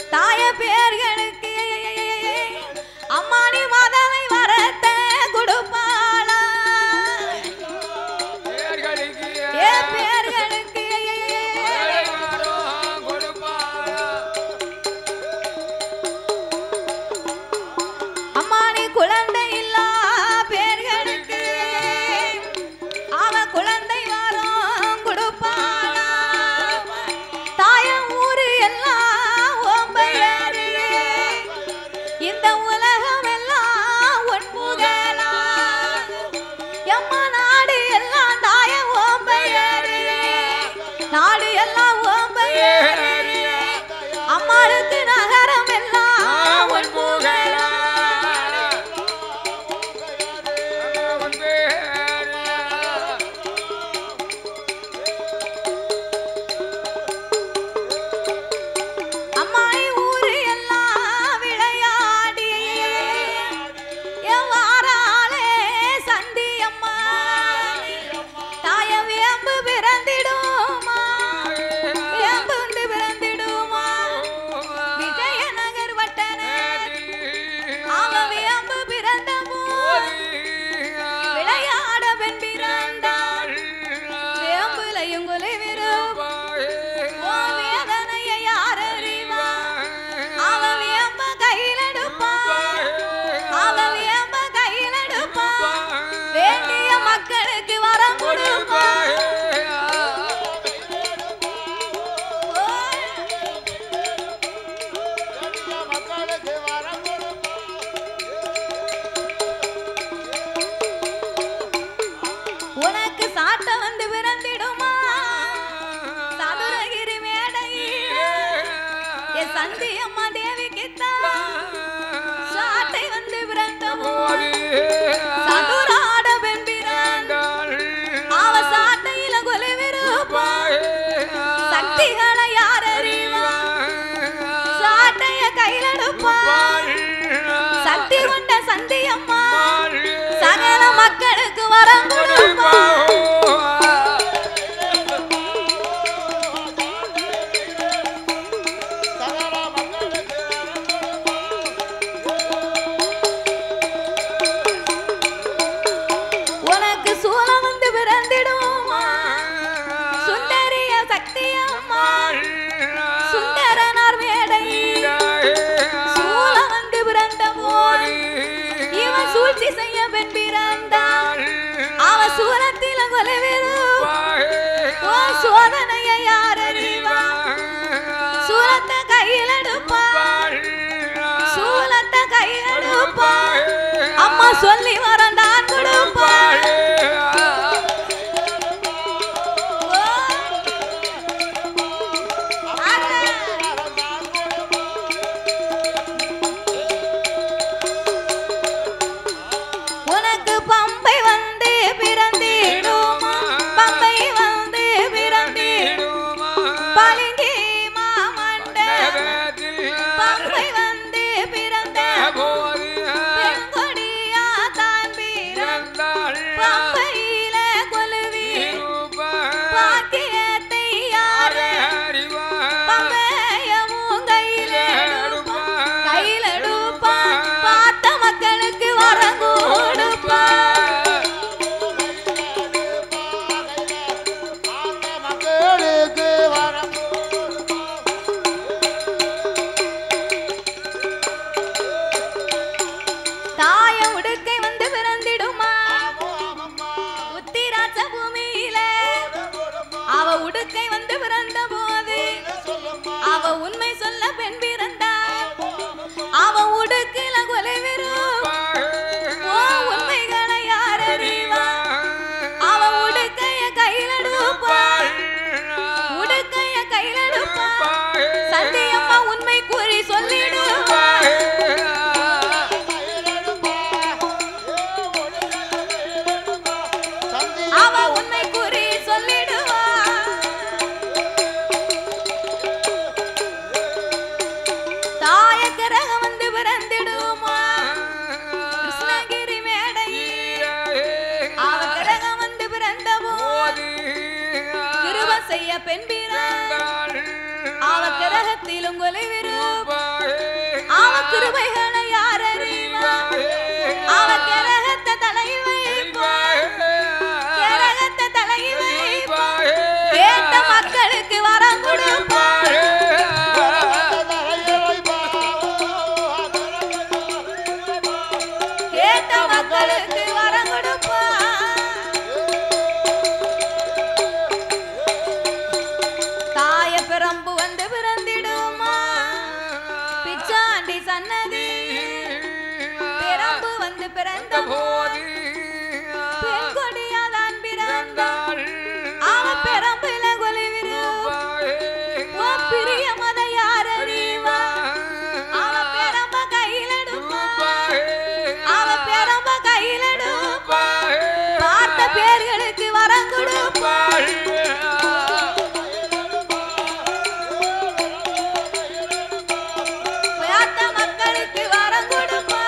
தாய பேர்களுக்கு அம்மானி மாதவை வரத்த கொடுப்பாளா பேர்களுக்கு ஏ பேர்களுக்கு வரம் கொடுப்பாளா அம்மானி குழந்தை இல்லா பேர்களுக்கு அவ குழந்தை வரம் கொடுப்பாளா தாய ஊரு எல்லாம் ஓம்பையாரு இந்த உலகம் எல்லாம் ஒன்புகளா எம்மா நாடு எல்லாம் தாய ஓம்பையாரு நாடு எல்லாம் ஓம்பையாரு அம்மாளுக்கு நகரம் எல்லாம் ஒன்புகளா அம்மாய் ஊரு எல்லாம் விளையாடி எவ்வாறாலே சந்தி அம்மா தாய வேம்பு பிறந்திடுமா வேம்பு வந்து பிறந்திடுமா விஜயநகர் வட்டன அவ வேம்பு பிறந்த போது விளையாட பெண் பிறந்தாள் வேம்புலையும் கொலை விரும்பும் ஓ வேதனையை யார் அறிவா அவ வேம்ப கையில் எடுப்பா அவ வேம்ப கையில் எடுப்பா வேண்டிய மக்களுக்கு வரம் கொடுப்பா உனக்கு சாட்ட வந்து பிறந்திடுமா சதுரகிரி மேடையில் என் சந்தி அம்மா தேவிக்குத்தான் சாட்டை வந்து பிறந்த போது சதுராட பெண் பிறந்தாள் அவ சாட்டையில கொலை விருப்பா சக்திகளை யார் அறிவா சாட்டைய கையில எடுப்பா சக்தி கொண்ட சந்தி அம்மா சகல மக்களுக்கு வரம் கொடுப்பா உனக்கு சூலம் வந்து பிறந்திடுமா சுந்தரிய சக்தி அம்மா சுந்தரனார் மேடை சூலம் வந்து பிறந்த போது இவன் சூழ்ச்சி செய்ய பெண் பிறந்தாள் அவ சூலத்தில கொலை ஓ சோதனையை யார் அறிவா சூலத்தை கையில் எடுப்பா சூலத்தை கையில் எடுப்பா அம்மா சொல்லி வரம் தான் கொடுப்பா ஓ. ஆத்தா. உனக்கு பம்பை வந்து பிறந்திடுமா பம்பை வந்து பிறந்திடும் பளிங்கி மாமண்ட பம்பை வந்து பிறந்த பெண்கொடியா தான் பிறந்த பம்பையில கொலுவி பாக்கியத்தை யாரு பம்பையமும் கையில எடுப்பா கையில எடுப்பா பார்த்த மக்களுக்கு வரம் கொடுப்பா மக்களுக்கு வரம் தாய உடுக்கை வந்து பிறந்திடுமா உத்திராட்ச பூமியில அவ உடுக்கை வந்து பிறந்த போது அவ உண்மை சொல்ல பெண் பிறந்தாள் அவ உடுக்கில கொலை ஓ உண்மைகளை யார் அறிவா அவ உடுக்கைய கையில் எடுப்பா உடுக்கைய கையில் எடுப்பா சத்தியம்மா உண்மை கூறி சொல்லிடுவா அவ உண்மை கூறி சொல்லிடுவா தாய கிரகம் வந்து பிறந்திடுமா கிருஷ்ணகிரி மேடையில் அவ கிரகம் வந்து பிறந்த போது கிருப செய்ய பெண் பிறந்தாள் அவ கிரகத்திலும் கொலை விருப்ப பிரியமத யாரறிவா அவ பெரம்ப கையிலடுப்பா அவ பெரம்ப கையிலடுப்பா பார்த்த பேர்களுக்கு வரம் கொடுப்பா பார்த்த மக்களுக்கு வரம் கொடுப்பா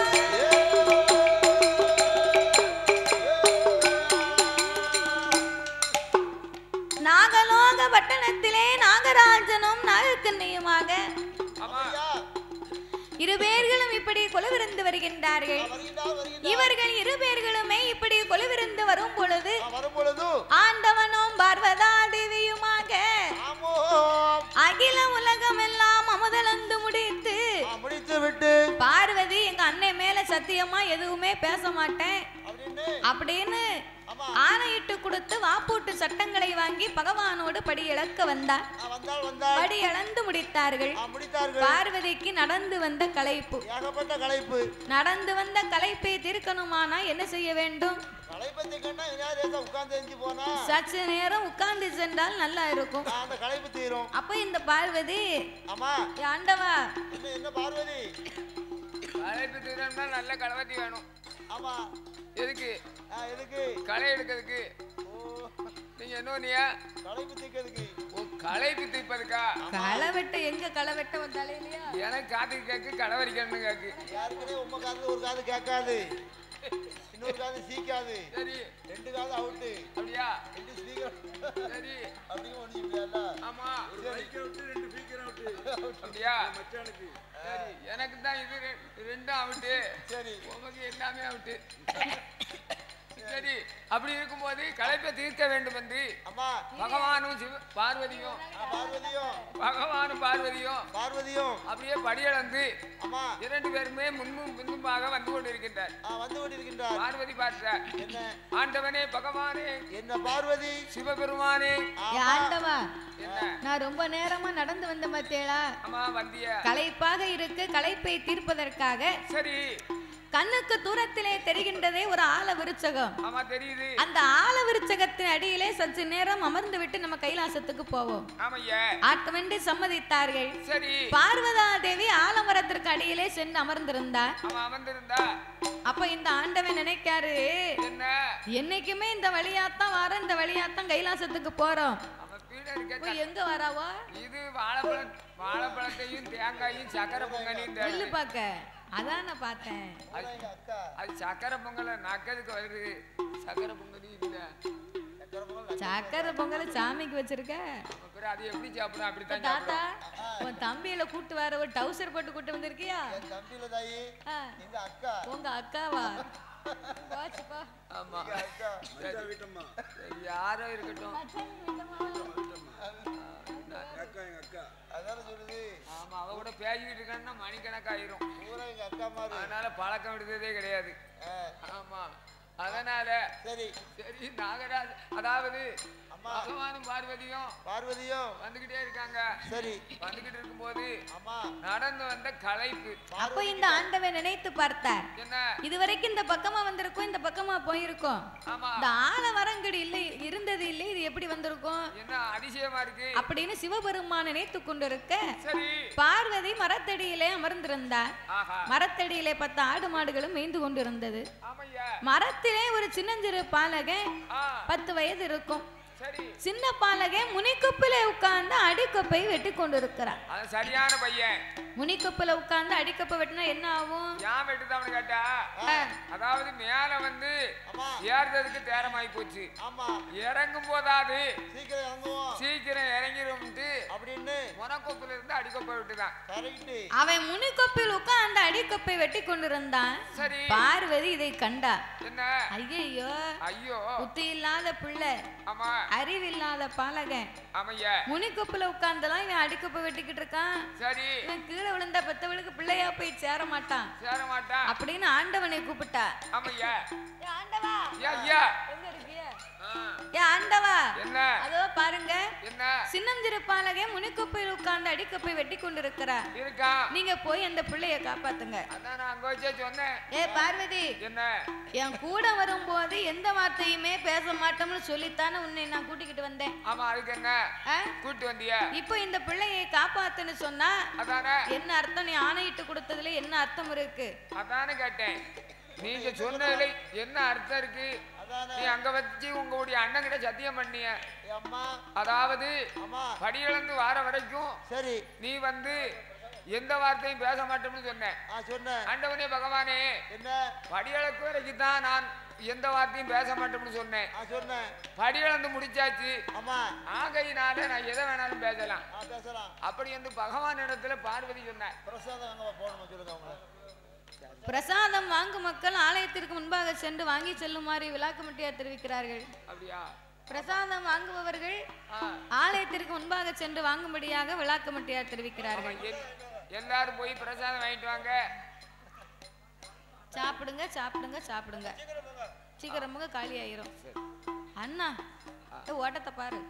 நாகலோக பட்டணத்திலே நாகராஜனும் நாகக்கண்ணியுமாக ஆமா இரு பேர்களும் இப்படி கொலுவிருந்து வருகின்றார்கள் வருகின்றார் வருகின்றார் இவர்கள் இரு பேர்களுமே இப்படி கொலுவிருந்து வரும் பொழுது ஆ, வரும் பொழுது ஆண்டவனும் பார்வதா தேவியுமாக ஆமோ அகில உலகம் எல்லாம் அமுதலந்து முடித்து ஆ, முடித்து விட்டு பார்வதி எங்க அண்ணன் மேல சத்தியமா எதுவுமே பேச மாட்டேன் அப்படின்னு அப்படின்னு ஆமா ஆணையிட்டு கொடுத்து வாப்பூட்டு சட்டங்களை வாங்கி பகவானோடு படி இழக்க வந்தார் ஆ, வந்தாள் வந்தாள் படி இழந்து முடித்தார்கள் ஆ, முடித்தார்கள் பார்வதிக்கு நடந்து வந்த களைப்பு ஏகப்பட்ட களைப்பு நடந்து வந்த களைப்பை தீர்க்கணுமானா என்ன செய்ய வேண்டும் களைப்பத்தை கண்டா யார் ஏதோ உட்கார்ந்து எஞ்சி போனா சற்று நேரம் உட்கார்ந்து சென்றால் நல்லா இருக்கும் ஆ, அந்த களைப்பு தீரும் அப்ப இந்த பார்வதி ஆமா "ஏ ஆண்டவா என்ன என்ன பார்வதி களைப்பு தீரம்னா நல்ல களவத்தி வேணும் ஆமா எதுக்கு ஆ, எதுக்கு களை எடுக்கிறதுக்கு ஓ நீங்க என்ன பண்ணீங்க? களைப்பு தீக்கிறதுக்கு ஓ களைப்பு தீர்ப்பதுக்கா களை வெட்ட எங்க களை வெட்ட வந்தாலே இல்லையா எனக்கு காத்து கேக்கு களவரிக்கணும் கேக்கு யாருக்குனே உங்க காது ஒரு காது கேட்காது இன்னொரு காது சீக்காது சரி ரெண்டு காது அவுட்டு அப்படியா ரெண்டு ஸ்பீக்கர் சரி அப்படின்னு ஒன்று சொல்லியால ஆமா அப்படியா சரி எனக்கு தான் இது ரெ- ரெண்டும் அவுட்டு சரி உமக்கு எல்லாமே அவுட்டு சரி அப்படி இருக்கும்போது களைப்பை தீர்க்க வேண்டும் என்று அம்மா பகவானும் சிவ பார்வதியும் ஆ, பார்வதியும் பகவானும் பார்வதியும் பார்வதியும் அப்படியே படியளந்து அம்மா இரண்டு பேருமே முன்னும் பின்னுமாக வந்து கொண்டிருக்கின்றார் ஆ, வந்து கொண்டிருக்கின்றார் பார்வதி பார்த்தார் என்ன ஆண்டவனே பகவானே என்ன பார்வதி சிவபெருமானே ஏ ஆண்டவா என்ன நான் ரொம்ப நேரமா நடந்து வந்த மத்தியலா அம்மா வந்திய களைப்பாக இருக்கு களைப்பை தீர்ப்பதற்காக சரி கண்ணுக்கு தூரத்திலே தெரிகின்றதே ஒரு ஆல விருச்சகம் ஆமா தெரியுது அந்த ஆல விருச்சகத்தின் அடியிலே சற்று நேரம் அமர்ந்து விட்டு நம்ம கைலாசத்துக்கு போவோம் ஆமையா ஆட்டமென்று சம்மதித்தார்கள் சரி பார்வதா தேவி ஆலமரத்திற்கு அடியிலே சென்று அமர்ந்திருந்தார் அவன் அமர்ந்திருந்தா அப்ப இந்த ஆண்டவன் நினைக்காரு என்ன என்னைக்குமே இந்த வழியாத்தான் வர இந்த வழியாத்தான் கைலாசத்துக்கு போறோம் அவன் கீழே இருக்க போய் எங்க வராவோ இது வாழைப்பழம் வாழைப்பழத்தையும் தேங்காயும் சக்கரை பொங்கலையும் நெல்லு தேடு பார்க்க அதான் நான் பார்த்தேன் அது எங்க அக்கா அது சக்கரை பொங்கலை நக்கதுக்கு வருது சக்கரை பொங்கலும் இல்ல சக்கரை பொங்கல் சக்கரை பொங்கலை சாமிக்கு வச்சிருக்க அப்புறம் அது எப்படி சாப்பிடும் அப்படித்தான் தாத்தா சாப்பிடும் உன் தம்பியில கூட்டு வர ஒரு டவுசர் போட்டு கூட்டு வந்திருக்கியா என் தம்பியில தாயி ஆ, எங்க அக்கா உங்க அக்காவா போச்சுப்பா. ஆமா எங்க அக்கா சரி. சரி, யாரோ இருக்கட்டும் அதான சொல்லுது ஆமா அவ கூட பேசிக்கிட்டு இருக்கான்னா மணிக்கணக்காயிரும் பூரா எங்க அக்கா மாதிரி அதனால பழக்கம் விடுறதே கிடையாது ஆ, ஆமா அதனால சரி சரி நாகராஜ் அதாவது அம்மா பகவானும் பார்வதியும் பார்வதியும் வந்துகிட்டே இருக்காங்க சரி வந்துகிட்டு இருக்கும்போது அம்மா நடந்து வந்த களைப்பு அப்ப இந்த ஆண்டவன் நினைத்து பார்த்தார் என்ன இதுவரைக்கும் இந்த பக்கமா வந்திருக்கோம் இந்த பக்கமா போயிருக்கோம் ஆமா இந்த ஆலமரங்கடி இல்லை இருந்தது இல்லை இது எப்படி வந்திருக்கும் என்ன அதிசயமா இருக்கு அப்படின்னு சிவபெருமான் நினைத்து கொண்டிருக்க சரி பார்வதி மரத்தடியிலே அமர்ந்திருந்தார் ஆஹா மரத்தடியிலே பத்து ஆடு மாடுகளும் மேய்ந்து கொண்டிருந்தது ஆமையா மரத்திலே ஒரு சின்னஞ்சிறு பாலகன் ஆ பத்து வயது இருக்கும் சரி சின்ன பாலகன் முனிக்கொப்பிலே உட்கார்ந்து அடிக்கொப்பை வெட்டி கொண்டிருக்கிறார் அது சரியான பையன் முனிக்கொப்பில உட்கார்ந்து அடிக்கொப்பை வெட்டினா என்ன ஆகும் ஏன் வெட்டுதான்னு கேட்டா ஆ, அதாவது மேல வந்து அம்மா ஏறுறதுக்கு தேரமாயி போச்சு ஆமா இறங்கும் போதாது சீக்கிரம் இறங்குவோம் சீக்கிரம் இறங்கிரும்ட்டு அப்படின்னு முனக்கொப்புல இருந்து அடிக்கொப்பை விட்டுதான் கரெக்ட் அவன் முனிக்கொப்பில் உட்கார்ந்து அடிக்கொப்பை வெட்டி கொண்டிருந்தான் சரி பார்வதி இதை கண்டா என்ன ஐயையோ ஐயோ புத்தி இல்லாத பிள்ளை ஆமா அறிவில்லாத பாலகன் ஆமையா முனிக்கொப்புல உட்கார்ந்தெல்லாம் இவன் அடிக்கொப்பை வெட்டிக்கிட்டு இருக்கான் சரி இவன் கீழே விழுந்தா பெத்தவளுக்கு பிள்ளையா போய் சேர மாட்டான் சேர மாட்டான் அப்படின்னு ஆண்டவனை கூப்பிட்டா ஆமையா ஏய் ஆண்டவா ஐயா ஐயா எங்க இருக்கிய ஆ, ஏ ஆண்டவா என்ன அதோ பாருங்க என்ன சின்னம் திருப்பாலகே முனிக்குப்பையில் உட்கார்ந்து அடிக்கப்பை வெட்டி கொண்டிருக்கிறார் இருக்கா நீங்க போய் அந்த பிள்ளைய காப்பாத்துங்க அதான் நான் அங்க வச்சே சொன்னேன் ஏ பார்வதி என்ன என் கூட வரும்போது எந்த வார்த்தையுமே பேச மாட்டோம்னு சொல்லித்தானே உன்னை நான் கூட்டிக்கிட்டு வந்தேன் ஆமா அதுக்கு என்ன ஆ? கூட்டு வந்திய இப்போ இந்த பிள்ளையை காப்பாத்துன்னு சொன்னா அதானே என்ன அர்த்தம் நீ ஆணையிட்டு கொடுத்ததுல என்ன அர்த்தம் இருக்கு அதானே கேட்டேன் நீங்க சொன்னதுல என்ன அர்த்தம் இருக்கு அதானே நீ அங்க வச்சு உங்களுடைய அண்ணன் கிட்ட சத்தியம் பண்ணிய ஏ அம்மா அதாவது அம்மா படியிழந்து வார வரைக்கும் சரி நீ வந்து எந்த வார்த்தையும் பேச மாட்டோம்னு சொன்னேன் ஆ சொன்னேன் ஆண்டவனே பகவானே என்ன படியளக்கு வரைக்கும் தான் நான் எந்த வார்த்தையும் பேச மாட்டோம்னு சொன்னேன் ஆ சொன்னேன் படியிழந்து முடிச்சாச்சு அம்மா ஆகையினால நான் எதை வேணாலும் பேசலாம் ஆ பேசலாம் அப்படி வந்து பகவான் இடத்துல பார்வதி சொன்னேன் பிரசாதம் அங்க போடணுமா சொல்லுங்க அவங்கள பிரசாதம் வாங்கும் மக்கள் ஆலயத்திற்கு முன்பாக சென்று வாங்கி செல்லுமாறு விளாக்கமட்டியார் தெரிவிக்கிறார்கள் அப்படியா பிரசாதம் வாங்குபவர்கள் ஆ ஆலயத்திற்கு முன்பாக சென்று வாங்கும்படியாக விளாக்கமட்டியார் தெரிவிக்கிறார்கள் ஆமா, எல்- எல்லாரும் போய் பிரசாதம் வாங்கிட்டு வாங்க சாப்பிடுங்க சாப்பிடுங்க சாப்பிடுங்க சீக்கிரமாக காலி ஆயிரும் அண்ணா ஏ, ஓட்டத்தை பாரு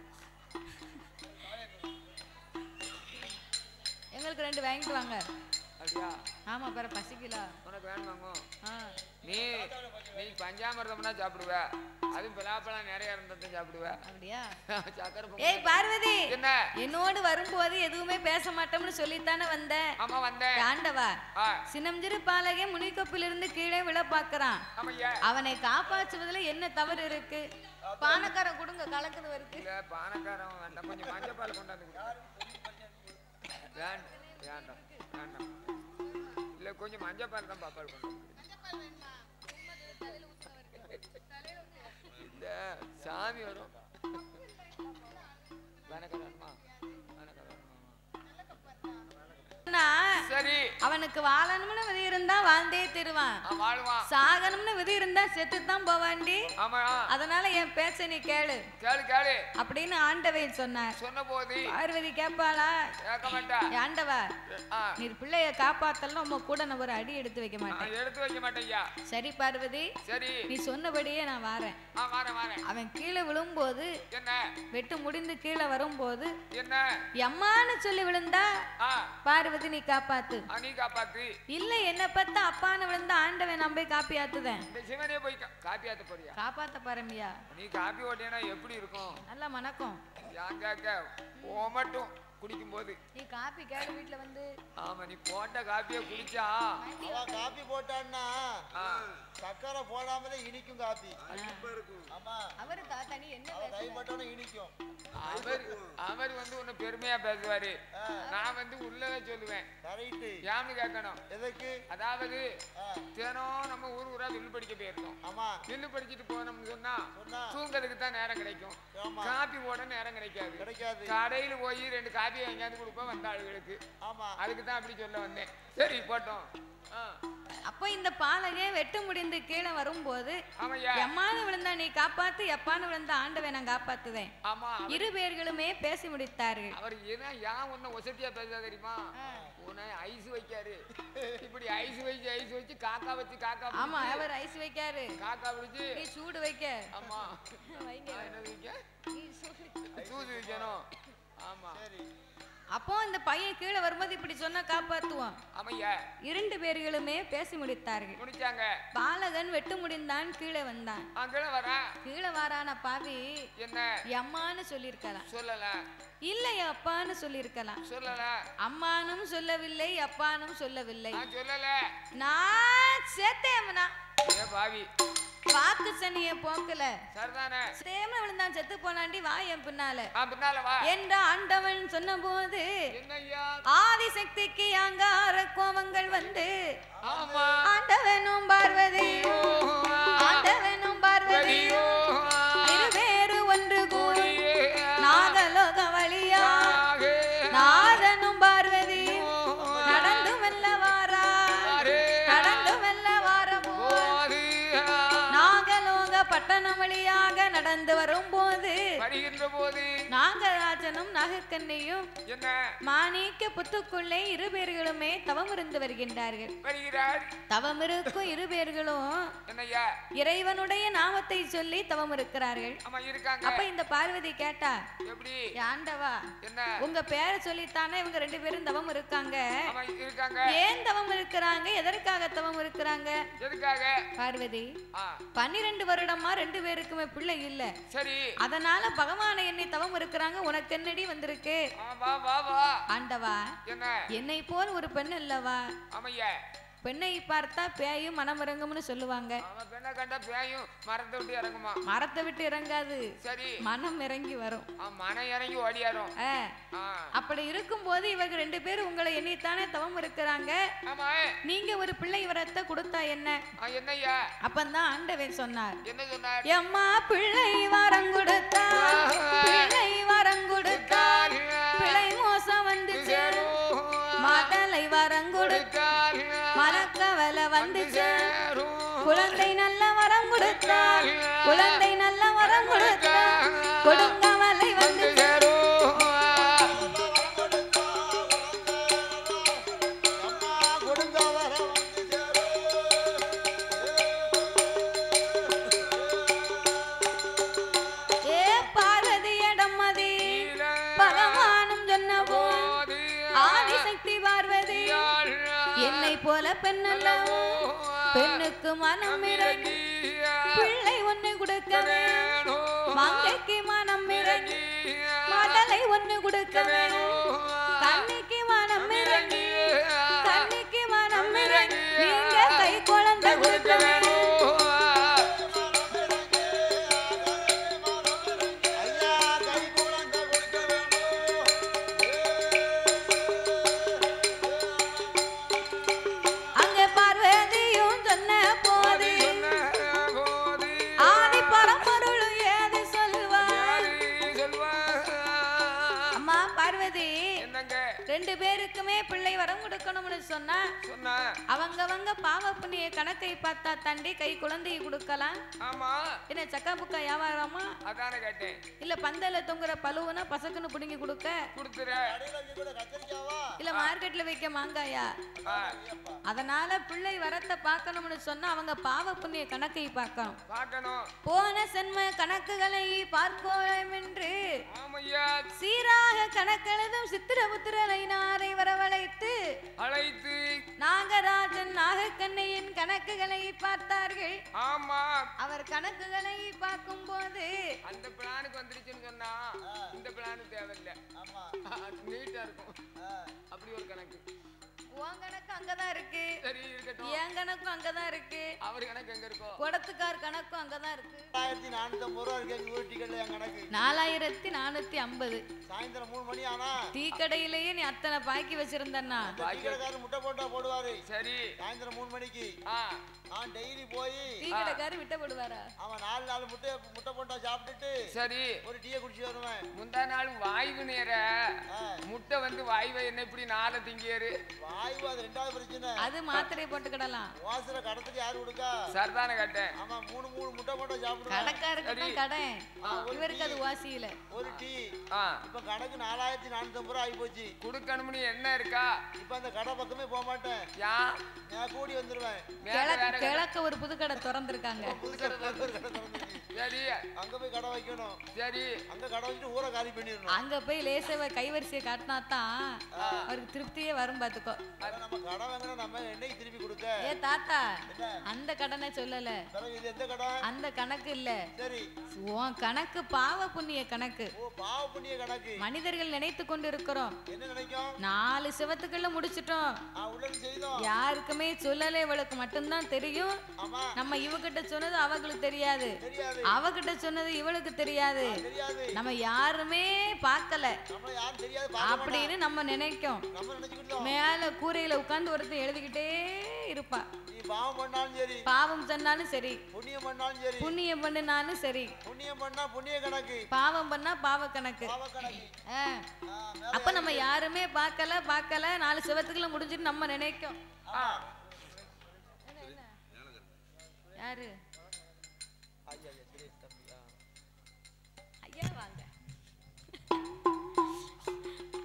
எங்களுக்கு ரெண்டு வாங்கிட்டு வாங்க அப்படியா ஆமா பாரு பசிக்கல உனக்கு வேணுமாங்க ஆ நீ நீ பஞ்சாமிர்தம்னா சாப்பிடுவ அதுவும் பலாப்பழம் நிறைய இருந்ததை சாப்பிடுவ அப்படியா சக்கரை பொங்கல். ஏய் பார்வதி என்ன என்னோடு வரும்போது எதுவுமே பேச மாட்டோம்னு சொல்லித்தானே வந்தேன் ஆமா வந்தேன் ஆண்டவா ஆ சின்னஞ்சிறு பாலகே முனிக்கப்பிலிருந்து கீழே விழ பார்க்கறான் ஆமையா அவனை காப்பாற்றுவதுல என்ன தவறு இருக்கு பானக்காரன் கொடுங்க கலக்குது இருக்கு இல்ல பானக்காரன் வேண்டாம் கொஞ்சம் மஞ்சள் பால் கொண்டாந்து கொடு. வேண்டாம் வேண்டாம் வேண்டாம் இல்ல கொஞ்சம் மஞ்சள் பால் தான் பாப்பால் கொண்டாந்து கொடு. இல்ல சாமி வரும் வேணக்காரன் வேணுமா வேணக்காரன் வேணுமா சரி அவனுக்கு வாழணும்னு விதி இருந்தா வாழ்ந்தே திருவான் ஆ, வாழ்வான் சாகணும்னு விதி இருந்தா செத்துத்தான் போவாண்டி ஆமா அதனால என் பேச்ச நீ கேளு கேளு கேளு அப்படின்னு ஆண்டவன் சொன்னார் சொன்ன போது பார்வதி கேட்பாளா கேட்க மாட்டா "ஏ ஆண்டவா ஆ, நீர் பிள்ளைய காப்பாத்தலாம் உங்க கூட நான் ஒரு அடி எடுத்து வைக்க மாட்டேன் நான் எடுத்து வைக்க மாட்டேய்யா சரி பார்வதி சரி நீ சொன்னபடியே நான் வாரேன் ஆ வாரேன் வாரேன் அவன் கீழே விழும்போது என்ன வெட்டு முடிந்து கீழே வரும்போது என்ன எம்மான்னு சொல்லி விழுந்தா ஆ பார்வதி நீ காப்பாத்து ஆ, நீ காப்பாத்து இல்ல என்ன பார்த்தா அப்பான்னு விழுந்தா ஆண்டவன் நான் போய் காப்பியாத்துதேன் இந்த சிவனே போய் கா- காப்பி ஆத்த போறியா காப்பாத்த பாருமியா நீ காப்பி ஓட்டினா எப்படி இருக்கும் நல்லா மணக்கும் யான் கேட்க ஓ மட்டும் குடிக்கும் போது நீ காப்பி கேடு வீட்டுல வந்து ஆமா நீ போட்ட காப்பியை குடிச்சா அவ காப்பி போட்டான்னா ஆ, சக்கரை போடாமலே இனிக்கும் காப்பி ஆமா அவரு தாத்தா நீ என்ன அவ கை போட்டோன்னு இனிக்கும் அவர் அவர் வந்து உன்னை பெருமையா பேசுவாரு நான் வந்து உள்ளவே சொல்லுவேன் கரெக்டு ஏன்னு கேட்கணும் எதுக்கு அதாவது ஆ, தினம் நம்ம ஊர் ஊரா வில்லு படிக்க போயிருந்தோம் ஆமா வில்லு படிச்சுட்டு போனோம்னு சொன்னா சொன்னா தூங்கிறதுக்கு தான் நேரம் கிடைக்கும் ஆமா காப்பி போட நேரம் கிடைக்காது கிடைக்காது கடையில போய் ரெண்டு காப்பி வாங்கியாந்து கொடுப்பேன் வந்த ஆளுகளுக்கு ஆமா அதுக்கு தான் அப்படி சொல்ல வந்தேன் சரி போட்டோம் ஆ, அப்போ இந்த பாலகே வெட்டு முடிந்து கீழே வரும்போது ஆமாய்யா எம்மானு விழுந்தா நீ காப்பாத்து எப்பான்னு விழுந்தா ஆண்டவன் நான் காப்பாத்துவேன் ஆமா அவர்- இரு பேர்களுமே பேசி முடித்தார்கள் அவர் ஏன்னா ஏன் உன்னை ஒசத்தியா பேசுறா தெரியுமா உன்னை ஐஸ் வைக்காரு இப்படி ஐஸ் வச்சு ஐஸ் வச்சு காக்கா வச்சு காக்கா ஆமா பிடிச்சு, அவர் ஐஸ் வைக்காரு காக்கா பிடிச்சு நீ சூடு வைக்க ஆமா வைங்க ஆ, என்னது வைக்க நீ சூடு தூது வைக்கணும் ஆமா சரி அப்போ இந்த பையன் கீழே வரும்போது இப்படி சொன்னா காப்பாத்துவான் ஆமையா இரண்டு பேர்களுமே பேசி முடித்தார்கள் முடிச்சாங்க பாலகன் வெட்டு முடிந்தான் கீழே வந்தான் அங்கே வரேன் கீழே வாரான பாவி என்ன அம்மான்னு சொல்லியிருக்கலாம் சொல்லல இல்லை அப்பான்னு சொல்லியிருக்கலாம் சொல்லல அம்மானும் சொல்லவில்லை அப்பானும் சொல்லவில்லை நான் சொல்லல நான் சேத்தேமனா ஏ பாவி வாக்கு சனிய போக்கல சரிதானே சேம விழுந்தான் செத்து போனாண்டி வா என் பின்னால ஆ பின்னால வா என்ற ஆண்டவன் சொன்னபோது என்னய்யா ஆதிசக்திக்கு அங்கார கோவங்கள் வந்து ஆமா ஆண்டவனும் பார்வதியும் ஆண்டவனும் பார்வதியும் இருவேறு ஒன்று கூடி நாகலோக வழியா நாதனும் பார்வதியும் நடந்து வெல்ல வாரா நடந்து வெல்ல வாரபோ நாகலோக பட்டணம் வழியாக நடந்து வரும்போது வருகின்ற போது நாகராஜனும் நாகக்கண்ணையும் என்ன மாணிக்க புத்துக்குள்ளே இரு பேர்களுமே தவம் இருந்து வருகின்றார்கள் வருகிறார் தவம் இருக்கும் இரு பேர்களும் என்னய்யா இறைவனுடைய நாமத்தை சொல்லி தவம் இருக்கிறார்கள் ஆமா இருக்காங்க அப்ப இந்த பார்வதி கேட்டா எப்படி "ஏ ஆண்டவா என்ன உங்க பேரை சொல்லித்தானே இவங்க ரெண்டு பேரும் தவம் இருக்காங்க ஆமா இருக்காங்க ஏன் தவம் இருக்கிறாங்க எதற்காக தவம் இருக்கிறாங்க எதுக்காக பார்வதி ஆ பன்னிரெண்டு வருடமா ரெண்டு பேருக்குமே பிள்ளை இல்ல சரி அதனால பகவானை என்னை தவம் இருக்கிறாங்க உனக்கு என்னடி வந்திருக்கு ஆ, வா வா வா ஆண்டவா என்ன என்னை போல் ஒரு பெண் அல்லவா ஆமையா பெண்ணை பார்த்தா பேயும் மனம் இறங்கும்னு சொல்லுவாங்க அவன் பெண்ணை கண்டா பேயும் மரத்தை விட்டு இறங்குமா மரத்தை விட்டு இறங்காது சரி மனம் இறங்கி வரும் அவன் மனம் இறங்கி ஓடியாரும் ஆ, ஆ அப்படி இருக்கும்போது இவங்க ரெண்டு பேரும் உங்களை எண்ணித்தானே தவம் இருக்கிறாங்க ஆமா நீங்க ஒரு பிள்ளை வரத்தை கொடுத்தா என்ன ஆ, என்னய்யா அப்பந்தான் ஆண்டவன் சொன்னார் என்ன சொன்னார் எம்மா பிள்ளை வரம் கொடுத்தா பிள்ளை வரம் கொடுத்தா பிள்ளை மோசம் வந்து சேரும் மதலை வரம் கொடுத்தா மனக்கவலை வந்து சேரும் குழந்தை நல்ல வரம் கொடுத்தா குழந்தை நல்ல வரம் கொடுத்தா கொடுங்கவலை வந்து அம்மா கொடுங்க வர வந்து ஏ பார்வதி இடமதி பகவானும் சொன்னவோ ஆதிசக்தி பார்வதி என்னை போல பெண்ணல்லவோ பெண்ணுக்கு மனம் இறங்கி பிள்ளை ஒண்ணு கொடுக்க வேணும் மங்கைக்கு மனம் இறங்கி மதலை ஒண்ணு கொடுக்க வேணும் கண்ணிக்கு மனம் இறங்கி கண்ணிக்கு மனம் இறங்கி நீங்க கை குழந்தை கொடுக்க வேணும் ஐயா கை குழந்தை கொடுக்க வேணும் அங்க பார்வதியும் சொன்ன போது ஆதி பரம்பொருளும் ஏது சொல்வார் அம்மா பார்வதி என்னங்க ரெண்டு பேருக்குமே பிள்ளை வரம் கொடுக்கணும்னு சொன்னா சொன்னா அவங்கவங்க பாவ புண்ணிய கணக்கை பார்த்தா தாண்டி கை குழந்தையை கொடுக்கலாம் ஆமா என்ன சக்கா புக்கா வியாபாரமா அதானே கேட்டேன் இல்ல பந்தல்ல தொங்குற பழுவுனா பசக்குன்னு புடுங்கி கொடுக்க கொடுத்துற கடையில இங்க கூட கத்திரிக்காவா இல்ல மார்க்கெட்ல வைக்க மாங்காயா ஆ, அதனால பிள்ளை வரத்தை பார்க்கணும்னு சொன்னா அவங்க பாவ புண்ணிய கணக்கை பார்க்கணும் பார்க்கணும் போன சென்ம கணக்குகளை பார்க்கோம் என்று ஆமையா சீராக கணக்கெழுதும் சித்திரபுத்திரனை நாரை வரவழைத்து அழைத்து நாகராஜன் நாகக்கண்ணையின் கணக்குகளை பார்த்தார்கள் ஆமா அவர் கணக்குகளை பார்க்கும்போது அந்த பிளானுக்கு வந்துருச்சுன்னு சொன்னா இந்த பிளானு தேவையில்லை ஆமா நீட்டா இருக்கும் அப்படி ஒரு கணக்கு உன் கணக்கு அங்கதான் இருக்கு சரி இருக்கட்டும் என் கணக்கும் அங்கதான் இருக்கு அவர் கணக்கு எங்க இருக்கோ குடத்துக்கார் கணக்கும் அங்கதான் இருக்கு ரெண்டாயிரத்தி நானூத்தி ஐம்பது ரூபா இருக்கு எங்க ஊர் டிக்கெட்ல என் கணக்கு நாலாயிரத்தி நானூத்தி ஐம்பது சாயந்தரம் மூணு மணி ஆனா டீ கடையிலேயே நீ அத்தனை பாக்கி வச்சிருந்தன்னா டிக்கெட்டுக்காரர் முட்டை போட்டா போடுவாரு சரி சாயந்தரம் மூணு மணிக்கு ஆ நான் டெய்லி போய் டீ கடைக்காரர் விட்ட போடுவாரா அவன் நாலு நாலு முட்டை முட்டை போட்டா சாப்பிட்டுட்டு சரி ஒரு டீயை குடிச்சு வருவேன் முந்தா நாள் வாய்வு நேர முட்டை வந்து வாய்வை என்ன இப்படி நாளை திங்கியாரு வாய்வு அது ரெண்டாவது பிரச்சனை அது மாத்திரையை போட்டுக்கிடலாம் வாசல கடத்துக்கு யாரு கொடுக்கா சரிதானே கேட்டேன் ஆமா மூணு மூணு முட்டை போட்டா சாப்பிடுவேன் கடைக்காருக்கு தான் கடை இவருக்கு அது வாசியில ஒரு டீ ஆ இப்ப கணக்கு நாலாயிரத்தி நானூத்தி ஐம்பது ரூபா ஆகி போச்சு கொடுக்கணும்னு என்ன இருக்கா இப்ப அந்த கடை பக்கமே போக மாட்டேன் யா நான் கூடி வந்துருவேன் மேல வேற கிழக்கு கிழக்க ஒரு புது கடை திறந்திருக்காங்க புது கடை புது கடை திறந்துருக்கு. சரி அங்க போய் கடை வைக்கணும் சரி அங்க கடை வச்சுட்டு ஊரை காலி பண்ணிடணும் அங்க போய் லேசவ கைவரிசையை காட்டினா தான் அவருக்கு திருப்தியே வரும் பாத்துக்கோ அதான் நம்ம கடை வாங்கினா நம்ம என்னைக்கு திருப்பி கொடுக்க ஏ தாத்தா என்ன அந்த கடனை சொல்லல பிறகு இது எந்த கடை அந்த கணக்கு இல்ல சரி உன் கணக்கு பாவ புண்ணிய கணக்கு ஓ பாவ புண்ணிய கணக்கு மனிதர்கள் நினைத்து கொண்டு இருக்கிறோம் என்ன நினைக்கும் நாலு சிவத்துக்குள்ள முடிச்சிட்டோம் ஆ உள்ள செய்தோம் யாருக்குமே சொல்லல இவளுக்கு மட்டும்தான் தெரியும் ஆமா நம்ம இவகிட்ட சொன்னது அவங்களுக்கு தெரியாது தெரியாது அவகிட்ட சொன்னது இவளுக்கு தெரியாது தெரியாது நம்ம யாருமே பார்க்கல நம்மள யாரும் தெரியாது பார்க்க அப்படின்னு நம்ம நினைக்கும் மாட்டோம். நம்ம நினைச்சுக்கிட்டோம் மேல கூரையில உட்கார்ந்து ஒருத்தன் எழுதிக்கிட்டே இருப்பா நீ பாவம் பண்ணாலும் சரி பாவம் சொன்னாலும் சரி புண்ணியம் பண்ணாலும் சரி புண்ணியம் பண்ணினாலும் சரி புண்ணியம் பண்ணா புண்ணிய கணக்கு பாவம் பண்ணா பாவ கணக்கு பாவ கணக்கு ஆ. ஆ, மேல அப்ப நம்ம யாருமே பார்க்கல பார்க்கல நாலு சிவத்துக்குள்ள முடிஞ்சுட்டு நம்ம நினைக்கும் ஆ யாரு ஐயா, ஐயா, சுரேஷ் தம்பி, ஆ. ஐயா வாங்க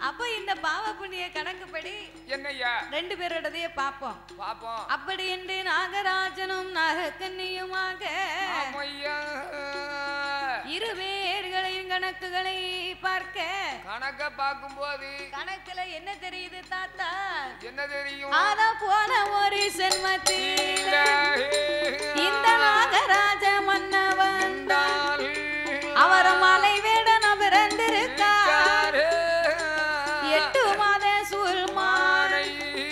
அப்ப இந்த பாவ புண்ணிய கணக்குப்படி என்னய்யா ரெண்டு பேரோடதையே பார்ப்போம் பாப்போம் அப்படி என்று நாகராஜனும் நாகக்கன்னியுமாக ஆமையா இரு பேர்களையும் கணக்குகளை பார்க்க கணக்க பார்க்கும்போது கணக்குல என்ன தெரியுது தாத்தா என்ன தெரியும் ஆத போன ஒரு சென்மத்தில் இந்த நாகராஜ மன்னவன் தான் அவர் மலை வேடன் பிறந்திருக்கார் எட்டு மாத சூழ்மானை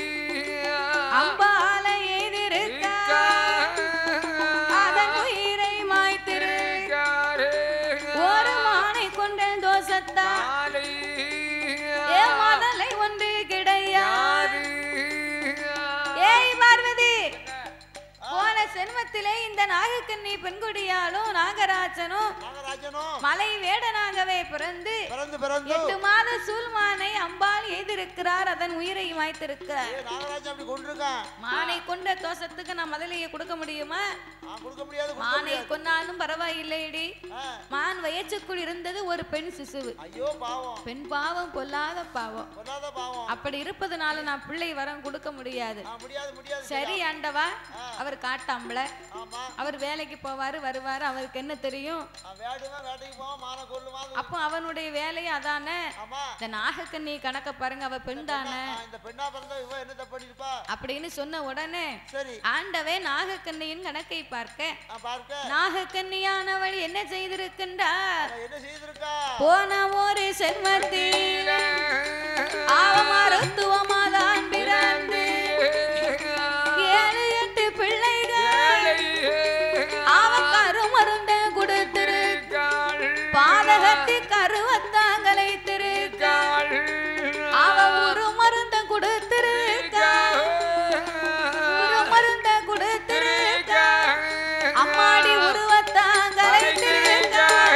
அம்பால எதிர்க்கார் அதன் உயிரை மாய்த்திருக்கார் ஒரு மானை கொண்ட தோசத்தான் ஏ மதலை ஒன்று கிடையாது ஏய் பார்வதி போன சென்மத்திலே இந்த நாகக்கண்ணி பெண்குடியாலும் நாகராஜனும் நாகராஜனும் மலை வேடனாகவே பிறந்து பிறந்து பிறந்து எட்டு மாத சூழ்மானை அம்பாள் எய்திருக்கிறார் அதன் உயிரை மாய்த்திருக்கிறார் ஏய், நாகராஜன் அப்படி கொண்டிருக்கான் மானை கொண்ட தோசத்துக்கு நான் முதலையை கொடுக்க முடியுமா நான் கொடுக்க முடியாது கொடுக்க மானை முடியாது. கொன்னாலும் பரவாயில்லைடி ஆ, மான் வயச்சுக்குள் இருந்தது ஒரு பெண் சிசுவு ஐயோ பாவம் பெண் பாவம் பொல்லாத பாவம் பொல்லாத பாவம் அப்படி இருப்பதனால நான் பிள்ளை வரம் கொடுக்க முடியாது ஆ, முடியாது முடியாது சரி ஆண்டவா அவர் காட்டாம்பள ஆமா அவர் வேலைக்கு போவாரு வருவாரு அவருக்கு என்ன தெரியும் நான் வேடுவேன் வேட்டைக்கு போவான் மான கொள்ளுவான் அப்போ அவனுடைய வேலையை அதானே ஆமா இந்த நாகக்கண்ணி கணக்க பாருங்க அவ பெண் தானே ஆ, இந்த பெண்ணா பிறந்தா இவ என்ன தப்பு பண்ணிருப்பா அப்படின்னு சொன்ன உடனே சரி ஆண்டவே நாகக்கண்ணியின் கணக்கை பார்க்க நான் பார்க்க நாகக்கண்ணியானவள் என்ன செய்திருக்கின்றார் அவ என்ன செய்திருக்கா போன ஒரு செல்வத்தில் அவ மருத்துவமாதான் பிறந்து ஏழு எட்டு பிள்ளைகள் அவ கருமருந்த கொடுத்திருக்க பாதகத்தி கருவத்தாங்களை திருக்க அவ ஒரு மருந்த கொடுத்திருக்க ஒரு மருந்த கொடுத்திருக்க அம்மாடி உருவத்தாங்களை திருக்க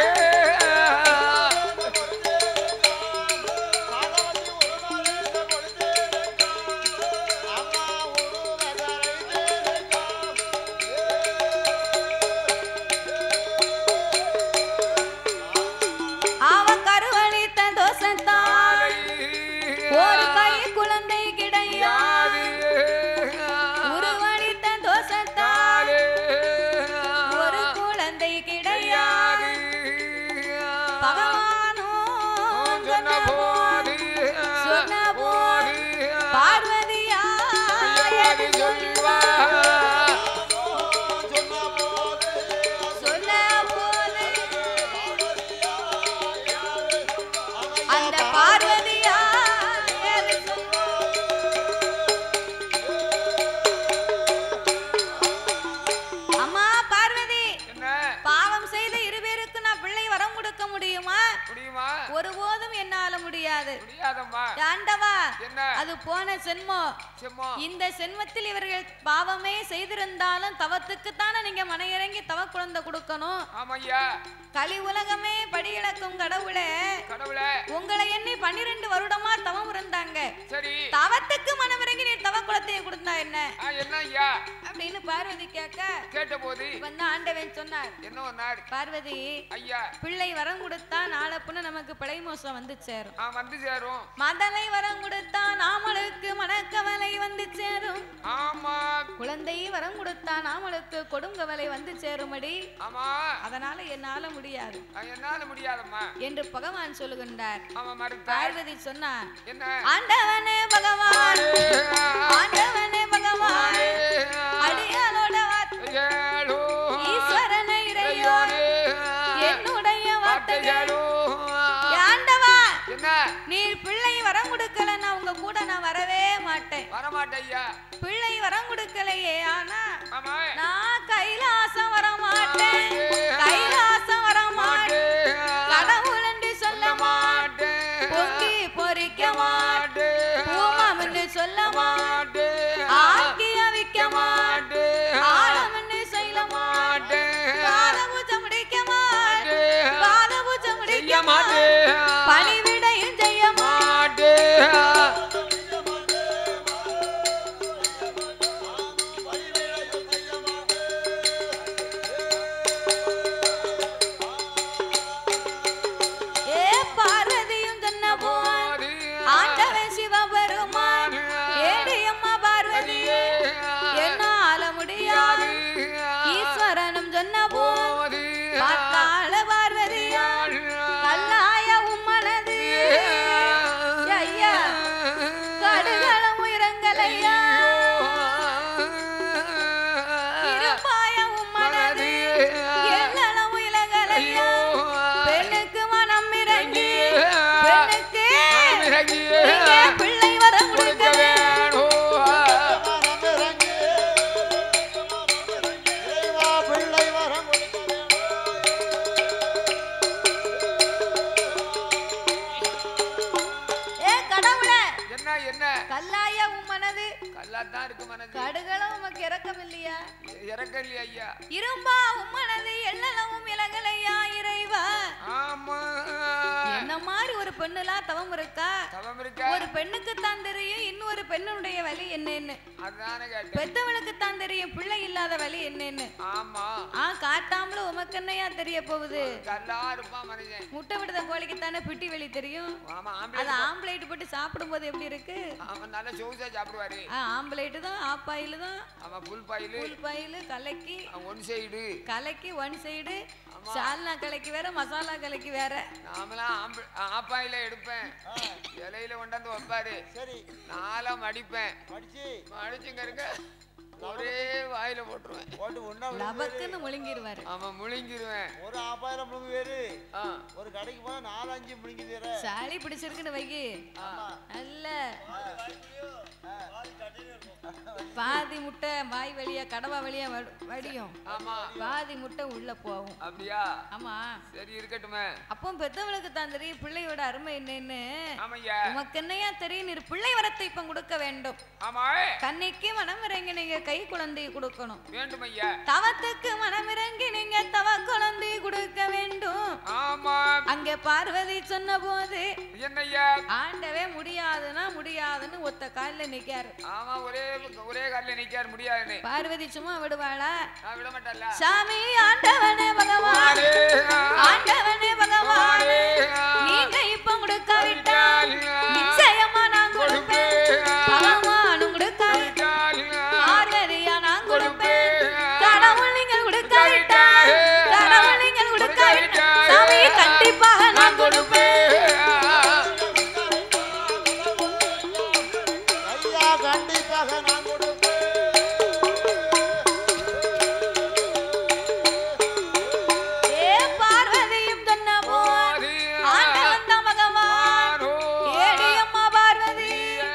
பாதவதி ஒரு நாள் இந்த பொழுது அம்மா ஒரு அவ கருவழித்த தோசத்தான் ஒரு கை குழந்தை கிடையாது உருவழித்த தோசத்தான் ஒரு குழந்தை கிடையாது பகவானோ சொன்ன போது சொன்ன போது பார்வதியா எது சொல்வா சொன்ன போது சொன்ன போது அந்த பார்வதியா எது சொல்வா அம்மா பார்வதி என்ன பாவம் செய்த இருவேருக்கு நான் பிள்ளை வரம் கொடுக்க முடியுமா முடியுமா ஒருபோதும் என்னால முடியாது முடியாதம்மா ஆண்டவா என்ன அது போன சென்மம் செம்மோ இந்த சென்மத்தில் இவர்கள் பாவமே செய்திருந்தாலும் தவத்துக்குத்தானே நீங்க மனையிறங்கி தவ குழந்தை கொடுக்கணும் ஆமையா கலி உலகமே படியிழக்கும் கடவுளே கடவுளே உங்களை எண்ணி பன்னிரெண்டு வருடமா தவம் இருந்தாங்க சரி தவத்துக்கு மனமிறங்கி நீ தவ குலத்தையை கொடுத்தா என்ன ஆ, என்ன ஐயா அப்படின்னு பார்வதி கேட்க கேட்ட போது வந்து ஆண்டவன் சொன்னார் என்ன ஒரு நாடு பார்வதி ஐயா பிள்ளை வரம் கொடுத்தா நாளை பின்ன நமக்கு பிழை மோசம் வந்து சேரும் ஆ வந்து சேரும் மதலை வரம் கொடுத்தா நாமளுக்கு மனக்கவலை வந்து சேரும் ஆமா குழந்தை வரம் கொடுத்தா நாமளுக்கு கொடுங்கவலை வந்து சேருமடி ஆமா அதனால என்னால முடியாது ஆ, என்னால முடியாதம்மா என்று பகவான் சொல்லுகின்றார் ஆமா மறுத்தார் பார்வதி சொன்னார் என்ன ஆண்டவனே பகவான் ஆண்டவனே பகவான் அடியாளோட வார்த்தை ஏழு ஈஸ்வரனை இறையோ என்னுடைய வார்த்தைகள் ஆண்டவா என்ன நீர் பிள்ளை வரம் கொடுக்கலன்னா உங்க கூட நான் வரவே மாட்டேன் வரமாட்டையா பிள்ளை வரம் கொடுக்கலையே ஆனா ஆமா நான் கைலாசம் வர மாட்டேன் கைலாசம் வர மாட்டேன் கடவுள் என்று சொல்ல மாட்டேன் பொங்கி பொறிக்க மாட்டேன் பூமம் என்று சொல்ல மாட்டேன் ஆக்கிய விக்க மாட்டேன் ஆழம் என்று சொல்ல மாட்டேன் பாத பூஜை முடிக்க மாட்டேன் பாத பூஜை முடிக்க மாட்டேன் பணிவிடையும் செய்ய மாட்டேன் கல்லாயா உன் மனது கல்லாத்தான் இருக்கு மனது கடுகளும் உமக்கு இறக்கம் இல்லையா இறக்கம் இல்லையா ஐயா இரும்பா உன் மனது எள்ளளவும் இலங்கலையா இறைவா ஆமா என்ன மாதிரி ஒரு பெண்ணுலாம் தவம் இருக்கா தவம் இருக்கா ஒரு பெண்ணுக்கு தான் தெரியும் இன்னொரு பெண்ணுடைய வலி என்னன்னு அதுதானே கேட்டேன் பெத்தவனுக்கு தான் தெரியும் பிள்ளை இல்லாத வலி என்னன்னு ஆமா ஆ காட்டாமல உமக்கு என்னையா தெரிய போகுது கல்லா இருப்பான் மனுஷன் முட்டை விடுத கோழிக்கு தானே பிட்டி வெளி தெரியும் ஆமா அது ஆம்பளை ஆம்பளைட்டு போட்டு சாப்பிடும்போது எப்படி இருக்கு அவன் நல்லா சொகுசா சாப்பிடுவாரு ஆ, ஆம்பளைட்டு தான் ஆப்பாயில தான் அவன் புல் பாயிலு புல் பாயிலு கலக்கி அவன் ஒன் சைடு கலக்கி ஒன் சைடு சால்னா கலக்கி வேற மசாலா கலக்கி வேற நாமெல்லாம் ஆம்பு- ஆப்பாயில எடுப்பேன் இலையில கொண்டாந்து வைப்பாரு சரி நாலாம் மடிப்பேன் படிச்சு மடிச்சுங்க இருக்க ஒரே வாயில போட்டுருவேன் போட்டு ஒண்ணா விழுந்து லபக்குன்னு முழுங்கிருவாரு அவன் முழுங்கிருவேன் ஒரு ஆப்பாயிரம் முழுங்கு வேறு ஆ ஒரு கடைக்கு போனா நாலு அஞ்சு முழுங்கி வேற சளி பிடிச்சிருக்குன்னு வைக்கி ஆ நல்ல பாதி முட்டை வாய் வழியா கடவா வழியா வ- வடியும் ஆமா பாதி முட்டை உள்ள போகும் அப்படியா ஆமா சரி இருக்கட்டுமே அப்போ பெத்தவளுக்கு தான் தெரியும் பிள்ளையோட அருமை என்னன்னு ஆமையா உமக்கு என்னையா தெரியும் நீர் பிள்ளை வரத்தை இப்ப கொடுக்க வேண்டும் ஆமா கண்ணைக்கு மனம் இறங்கி நீங்க கை குழந்தையை கொடுக்கணும் வேண்டும் ஐயா தவத்துக்கு மனம் இறங்கி நீங்க தவ குழந்தை கொடுக்க வேண்டும் ஆமா அங்க பார்வதி சொன்ன போது என்னய்யா ஆண்டவே முடியாதுன்னா முடியாதுன்னு ஒத்த காலில் நிக்காரு ஆமா ஒரே ஒரே காலில் நிக்கார் முடியாதுன்னு பார்வதி சும்மா விடுவாளா நான் விட மாட்டேன்ல சாமி ஆண்டவனே பகவான் ஆண்டவனே பகவான் நீங்க இப்ப கொடுக்காவிட்டால் நிச்சயமா நான் கொடுப்பேன் பகவானும் கொடுக்காவிட்டால் பார்வதியா நான் கொடுப்பேன் கடவுள் நீங்கள் கொடுக்காவிட்டால் கடவுள் நீங்கள் கொடுக்காவிட்டால் சாமி கண்டிப்பாக நான் கொடுப்பேன் ஐயா கண்டிப்பாக நான் கொடுப்பேன் ஏ பார்வதியும் சொன்ன போது ஆண்டவன் தான் பகவான் ஏடி அம்மா பார்வதி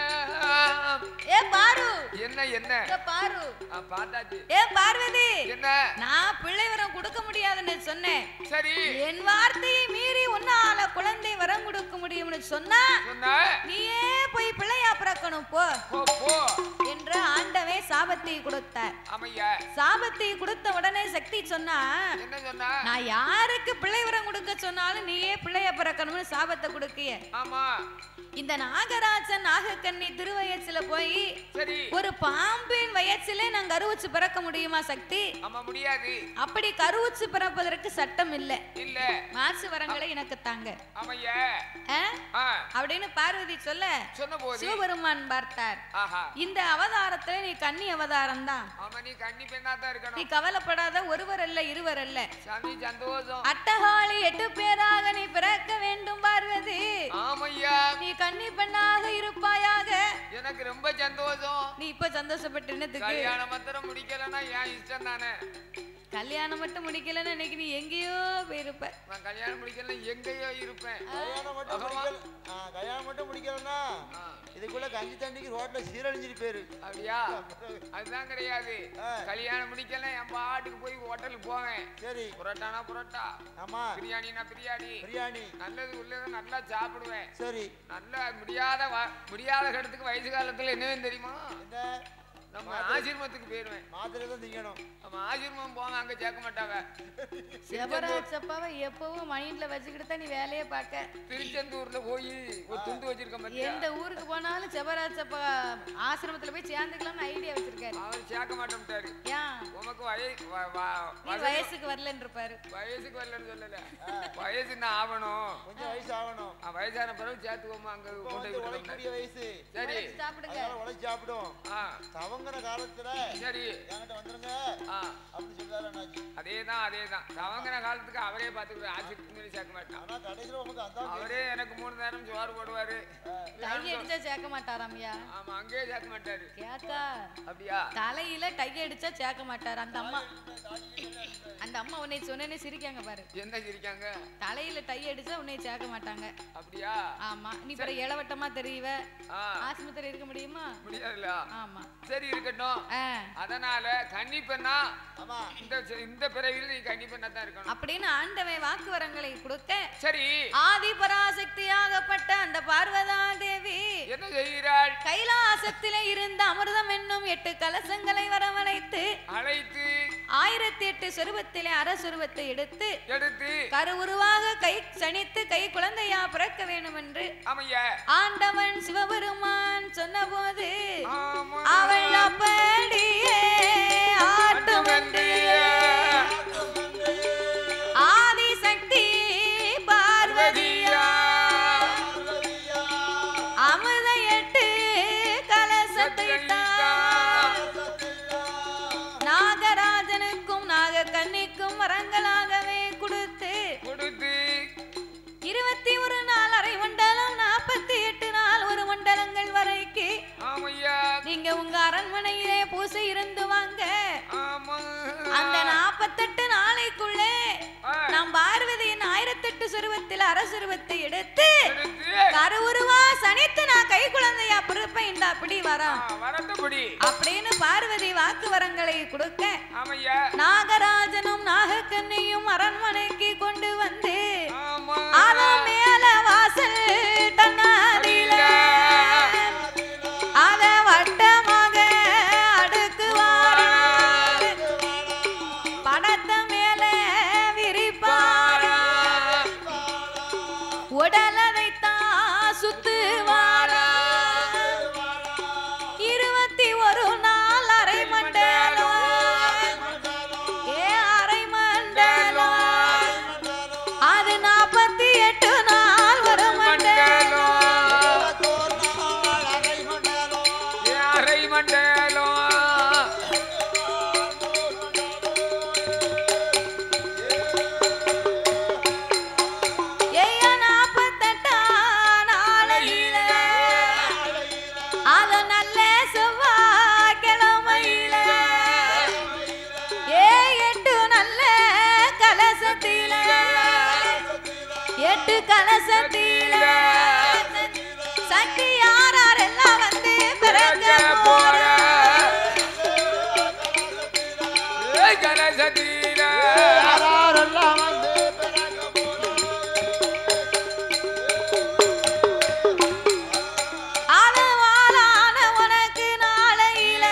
ஏ பாரு என்ன என்ன இங்க பாரு ஆ, பார்த்தாச்சு ஏ பார்வதி என்ன நான் பிள்ளை வரம் கொடுக்க முடியாதுன்னு சொன்னேன் சரி என் வார்த்தையை மீறி உன்னால குழந்தை வரம் கொடுக்க முடியும்னு சொன்னா சொன்ன நீயே போய் பிள்ளையா பிறக்கணும் போ போ போ என்று ஆண்டவே சாபத்தை கொடுத்தார் ஆமையா சாபத்தை கொடுத்த உடனே சக்தி சொன்னா என்ன சொன்னா நான் யாருக்கு பிள்ளை வரம் கொடுக்க சொன்னாலும் நீயே பிள்ளைய பிறக்கணும்னு சாபத்தை கொடுக்கிய ஆமா இந்த நாகராஜன் நாகக்கண்ணி திருவயசுல போய் சரி ஒரு பாம்பின் வயசிலே நான் கருவுச்சு பிறக்க முடியுமா சக்தி ஆமா முடியாது அப்படி கருவுச்சு பிறப்பதற்கு சட்டம் இல்ல இல்ல மாசு வரங்களை எனக்கு தாங்க ஆமையா ஆ? ஆ அப்படின்னு பார்வதி சொல்ல சொன்ன போது சிவபெருமான் பார்த்தார் ஆஹா இந்த அவதாரத்துல நீ கன்னி அவதாரம் தான் ஆமா நீ கண்ணி பெண்ணா தான் நீ இருக்கணும் கவலைப்படாத ஒருவர் அல்ல இருவர் அல்ல சாமி சந்தோஷம் அட்டகாளி எட்டு பேராக நீ பிறக்க வேண்டும் பார்வதி ஆமையா நீ கன்னி பெண்ணாக இருப்பாயாக எனக்கு ரொம்ப சந்தோஷம் நீ இப்ப சந்தோஷப்பட்டு என்னத்துக்கு கல்யாணம் மாத்திரம் முடிக்கலன்னா என் இஷ்டம் தானே கல்யாணம் மட்டும் முடிக்கலன்னு இன்னைக்கு நீ எங்கேயோ போயிருப்ப நான் கல்யாணம் முடிக்கல எங்கேயோ இருப்பேன் கல்யாணம் மட்டும் முடிக்கல ஆ, கல்யாணம் மட்டும் முடிக்கலன்னா இதுக்குள்ள கஞ்சி தண்ணிக்கு ரோட்ல சீரழிஞ்சிட்டு போயிரு அப்படியா அதுதான் கிடையாது ஆ. கல்யாணம் முடிக்கல என் பாட்டுக்கு போய் ஹோட்டலுக்கு போவேன் சரி புரோட்டானா புரோட்டா ஆமா பிரியாணினா பிரியாணி பிரியாணி நல்லது உள்ளது நல்லா சாப்பிடுவேன் சரி நல்லா முடியாத வ- முடியாத கடத்துக்கு வயசு காலத்துல என்னன்னு தெரியுமா என்ன நம்ம ஆசிரமத்துக்கு போயிருவேன் மாத்திரை தான் திங்கணும் நம்ம ஆசிரமம் போவேன் அங்க சேர்க்க மாட்டாங்க செவராஜ் அப்பாவை எப்பவும் மைண்ட்ல வச்சுக்கிட்டு தான் நீ வேலையே பார்க்க திருச்செந்தூர்ல போய் ஒரு துண்டு வச்சிருக்க மாட்டியா எந்த ஊருக்கு போனாலும் செவராஜ் அப்பா ஆசிரமத்துல போய் சேர்ந்துக்கலாம்னு ஐடியா வச்சிருக்காரு அவர் சேர்க்க மாட்டேன்ட்டாரு ஏன் உமக்கு வய வ- வ- நீ வயசுக்கு வரலன்னு இருப்பாரு வயசுக்கு வரலன்னு சொல்லல வயசு என்ன ஆகணும் கொஞ்சம் வயசு ஆகணும் ஆ, வயசான பிறகு சேர்த்துவோமா அங்க இப்போ கொண்டு வந்து போய் விட்டோம்னா. உழைக்கக்கூடிய வயசு சரி உழைச்சு சாப்பிடுங்க அதனால உழைச்சு சாப்பிடும் ஆ தவங்கிற காலத்துல சரி என்கிட்ட வந்துருங்க ஆ அப்படின்னு சொல்றாரு அண்ணாச்சி அதேதான் அதேதான் தவங்கிற காலத்துக்கு அவரே பார்த்துக்கிட்டு ஆசிரியர் சொல்லி சேர்க்க மாட்டான் ஆனா கடைசியில உமக்கு அந்த அவரே எனக்கு மூணு நேரம் சோறு போடுவாரு டை அடிச்சா சேர்க்க மாட்டாராம்யா ஆமா அங்கேயே சேர்க்க மாட்டாரு கேக்கா அப்படியா தலையில டை அடிச்சா சேர்க்க மாட்டாரு அந்த அம்மா அந்த அம்மா உன்னை சொன்னேன்னு சிரிக்காங்க பாரு என்ன சிரிக்காங்க தலையில டை அடிச்சா உன்னை சேர்க்க மாட்டாங்க அப்படியா ஆமா நீ பிற இளவட்டமா தெரியவ ஆ ஆஸ்பத்திரி இருக்க முடியுமா முடியாதுல்ல ஆமா சரி இருக்கட்டும் ஆ, அதனால கன்னிப்பெண்ணா ஆமா இந்த இந்த பிறவியில் நீ கன்னிப்பெண்ணா தான் இருக்கணும் அப்படின்னு ஆண்டவன் வாக்கு வரங்களை கொடுக்க சரி ஆதி பராசக்தியாகப்பட்ட அந்த பார்வதா தேவி என்ன செய்கிறாள் கைலாசத்திலே இருந்த அமிர்தம் என்னும் எட்டு கலசங்களை வரவழைத்து அழைத்து ஆயிரத்தி எட்டு சொருபத்திலே அரசுருவத்தை எடுத்து எடுத்து கருவுருவாக கை சனித்து கை குழந்தையா பிறக்க வேண்டும் என்று அமைய ஆண்டவன் சிவபெருமான் சொன்னபோது ஆமா. அவள் அப்படியே ஆட்டம் ஆட்டுமந்திய ஆதிசக்தி பார்வதியா பார்வதியா அமிர்த எட்டு கலசத்தை தான் நாகராஜனுக்கும் நாகக்கன்னிக்கும் வரங்களாகவே கொடுத்து கொடுத்து இருபத்தி ஒரு நாள் அரை மண்டலம் நாற்பத்தி எட்டு நாள் ஒரு மண்டலங்கள் வரைக்கு ஆமையா நீங்க உங்க அரண்மனையிலே பூசை இருந்து வாங்க ஆமா அந்த நாற்பத்தெட்டு நாளைக்குள்ளே ஆ, நாம் பார்வதியின் ஆயிரத்தெட்டு சுருவத்தில் அரசுருவத்தை எடுத்து எடுத்து கருவுருவா சனித்து நான் கை குழந்தையா பிறப்பேன் இந்த அப்படி ஆ, வரோம் வரட்டும்படி அப்படின்னு பார்வதி வாக்கு வரங்களை கொடுக்க ஆமையா நாகராஜனும் நாகக்கன்னியும் அரண்மனைக்கு கொண்டு வந்து ஆமா அதன் மேல வாசல் தன்னாதில அத வட்டமாக அடுக்குவார் படத்த மேல விரிப்பார் உடலதைத்தான் சுத்துவார் இருபத்தி ஒரு நாள் அரை மண்டலம் ஏ அரை மண்டலம் அது நாற்பத்தி எட்டு நாள் ஒரு மண்டலம் அரை மண்டலம் ஏய்யா நாற்பத்தெட்டா நாளையில அத நல்ல செவ்வாய்க்கிழமையில ஏ எட்டு நல்ல கலசத்தில எட்டு கலசத்தில சக்தி யாரெல்லாம் வந்து பிறக்க போற கலசத்தீர அளவாலான உனக்கு நாளையில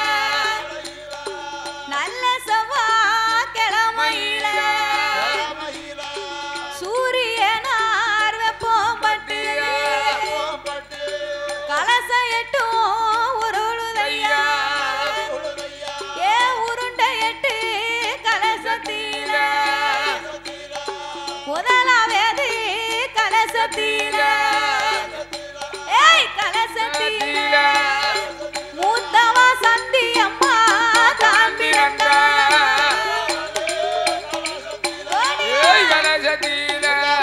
நல்ல செவ்வாய்க்கிழமையில சூரியனார் வெப்பம் பட்டு கலச எட்டும் உருளுதையா ஏ உருண்டை எட்டு கலசத்தீர முதலாவது கலசத்தீர ஏய் கலசத்தீர மூத்தவா சந்தி அம்மா தான் பிறந்தா ஓடி கலசத்தீர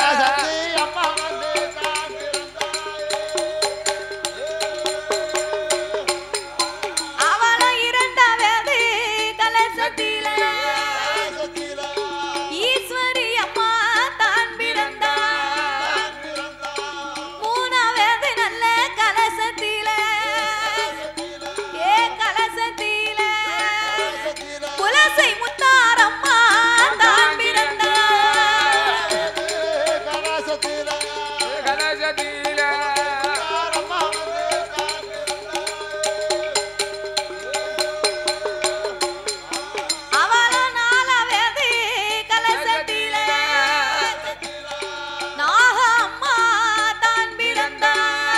அவளும் இரண்டாவது கலசத்தில ஈஸ்வரி அம்மா தான் பிறந்தா மூணாவது நல்ல கலசத்தில ஏ கலசத்தில குலசை முத்தாரம்மா தான் பிறந்தா கலசத்தீர அவளும் நாலாவது கலசத்தில நாக அம்மா தான் பிறந்தா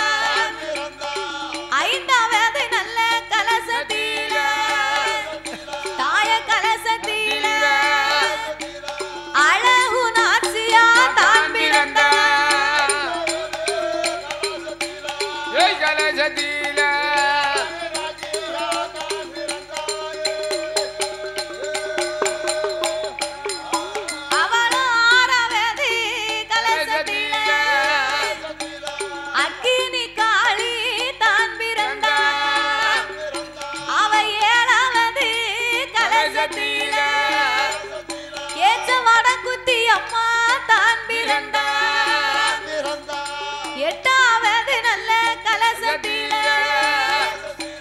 ஐந்தாவது நல்ல கலசத்தில தாய கலசத்தில அழகு நாச்சியா தான் பிறந்தா கலசத்தீர அவளும் ஆறாவது கலசத்தில அக்கினி காளி தான் பிறந்தா அவ ஏழாவது கலசத்தில ஏச்ச வடக்குத்தி அம்மா தான் பிறந்தா எட்டாவது நல்ல கலசத்தில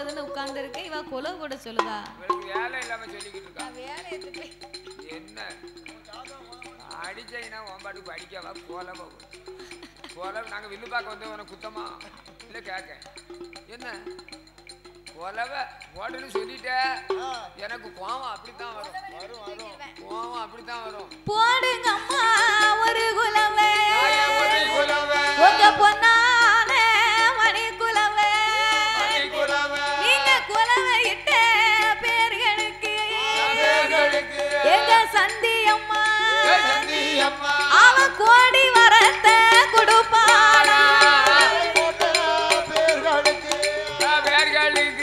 போகுதுன்னு உட்கார்ந்து இருக்கேன் இவ கொலை கூட சொல்லுதா இவளுக்கு வேலை இல்லாம சொல்லிக்கிட்டு இருக்கா நான் வேலை எடுத்து போய் என்ன அடிச்சைனா உன்பாட்டு படிக்கவா கோலவா கோல நாங்க வில்லு பார்க்க வந்து உனக்கு குத்தமா இல்ல கேட்க என்ன கொலவை ஓடன்னு சொல்லிட்ட எனக்கு கோவம் அப்படித்தான் வரும் வரும் வரும் கோவம் அப்படித்தான் வரும் போடுங்க அம்மா ஒரு குலவே தாயே ஒரு குலவை, உங்க பொன்னான மணி குலவே மணி குலவை, நீங்க குலவை இட்ட பேர்களுக்கு பேர்களுக்கு எங்க சந்தி அம்மா ஏய் சந்தி அம்மா, அவ கோடி வரத்த கொடுப்பாளா போட்ட பேர்களுக்கு பேர்களுக்கு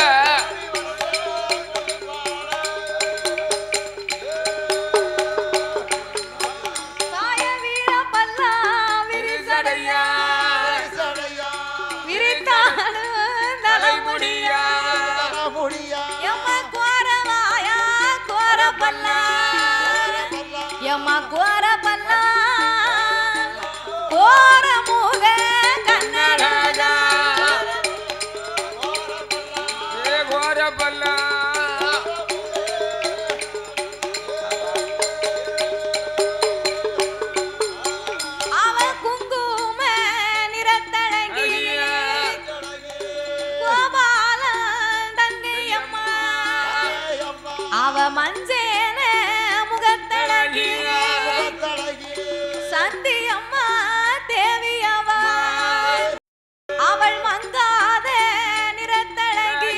தாய வீர பல்லா விரிசடையா சடையா விரித்தாலும் தலைமுடியா முடியா எம்ம கோரவாயா கோர பல்லா எம்மா கோர பல்லா கோர மூக கண்ணழகா ஏ கோரப்பல்லா அவ குங்கும நிறத்தழகி அழகிய கோபால தங்கையம்மா அவ மஞ்சேன முகத்தழகி சந்தி அம்மா தேவியவா அவள் மங்காத நிறத்தழகி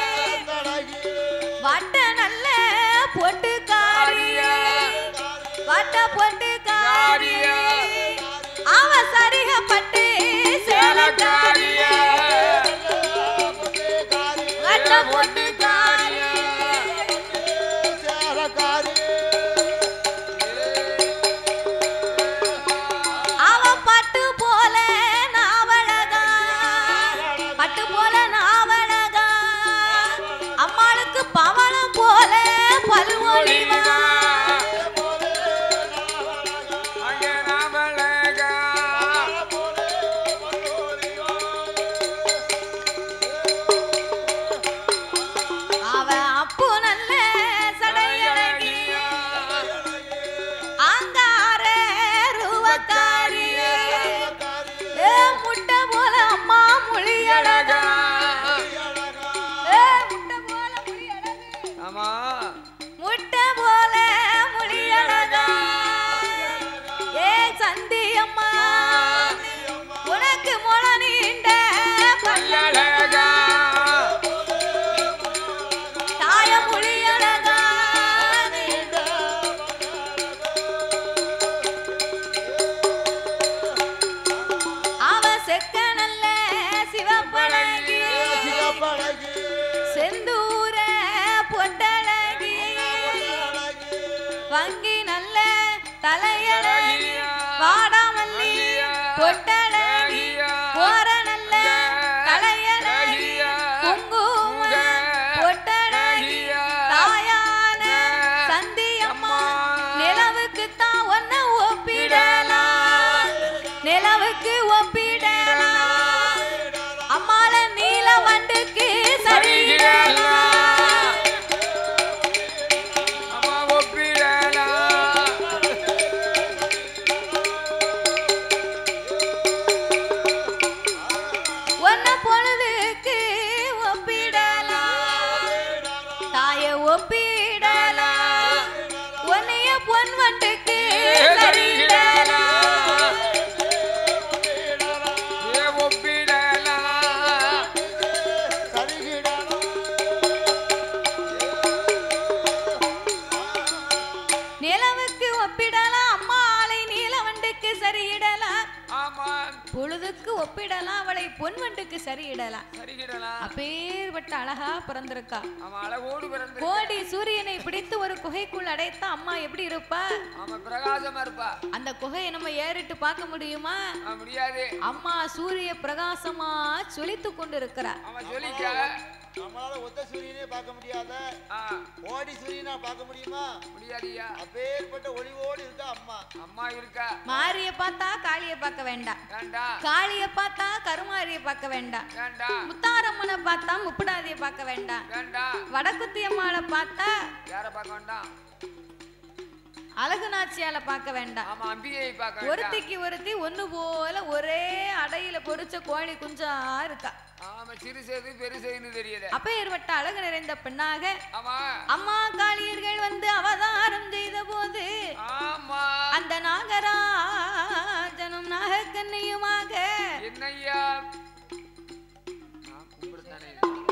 வட்ட நல்ல பொட்டுக்காரி வட்ட பொட்டுக்காரி அவ சரிகப்பட்டு சேலக்காரி வட்ட பொட்டுக்காரி அவ பட்டு போல நாவழகா பட்டு போல நாவழகா அம்மாளுக்கு பவளம் போல பல்வொழிவா அங்கே நாமழகா அவ அப்பு நல்ல சடையழகி ஆங்கார ரூபக்காரி ஏ முட்டை போல அம்மா மொழியழகா ஏ முட்டை போல மொழியழகு ஆமா முட்டை போல மொழியழகா ஏ சந்தி அம்மா உனக்கு முள நீண்ட பல்லழகா பல்லழகா தாய மொழியழகா அவ செக்க நல்ல சிவப்பழகி செந்தூர பொட்டழகி வங்கி நல்ல தலையழகி வாடாமல்லி பொட்டழகி போற நல்ல தலையழகி குங்கும பொட்டழகி தாயான சந்தி அம்மா நிலவுக்கு தான் ஒன்ன ஒப்பிடலாம் நிலவுக்கு ஒப்பிடலாம் அம்மால நீல வண்டுக்கு சரியிடலாம் அம்மா ஒப்பிடலாம் ஒன்ன பொழுதுக்கு ஒப்பிடலாம் தாய ஒப்பிடலாம் உன்னைய பொன் வண்டுக்கு சரியிடலாம் ஏ ஒப்பிடலாம் நிலவுக்கு ஒப்பிடலாம் அம்மா ஆளை நீல வண்டுக்கு சரியிடலாம் ஆமா பொழுதுக்கு ஒப்பிடலாம் அவளை பொன் வண்டுக்கு சரியிடலாம் சரிகிடலாம் அப்பேற்பட்ட அழகா பிறந்திருக்கா அவன் அழகோடு பிறந்து கோடி சூரியனை பிடித்து ஒரு குகைக்குள் அடைத்த அம்மா எப்படி இருப்பா அவன் பிரகாசமா இருப்பா அந்த குகையை நம்ம ஏறிட்டு பார்க்க முடியுமா அவன் முடியாது அம்மா சூரிய பிரகாசமா சொலித்து கொண்டு இருக்கிறா அவன் சொல்லிக்க நம்மளால ஒத்த சூரியனே பார்க்க முடியாத ஆ, ஓடி சூரியனா பார்க்க முடியுமா முடியாதுய்யா அப்பேற்பட்ட ஒளிவோடு இருக்கா அம்மா அம்மா இருக்கா மாரிய பார்த்தா காளிய பார்க்க வேண்டாம் வேண்டாம் காளிய பார்த்தா கருமாரிய பார்க்க வேண்டாம் வேண்டாம் முத்தாரம்மனை பார்த்தா முப்படாதிய பார்க்க வேண்டாம் வேண்டாம் வடக்குத்தி அம்மாளை பார்த்தா யார பார்க்க வேண்டாம் அழகு நாச்சியால பார்க்க வேண்டாம் ஆமா அம்பிகையை பார்க்க வேண்டாம் ஒருத்திக்கு ஒருத்தி ஒண்ணு போல ஒரே அடையில பொரிச்ச கோழி குஞ்சா இருக்கா ஆமா சிறுசேது பெருசேன்னு தெரியல அப்ப ஏற்பட்ட அழகு நிறைந்த பெண்ணாக ஆமா அம்மா காளியர்கள் வந்து அவதாரம் செய்த போது ஆமா அந்த நாகராஜனும் நாகக்கண்ணியுமாக என்னய்யா நான் கும்பிடுத்தானே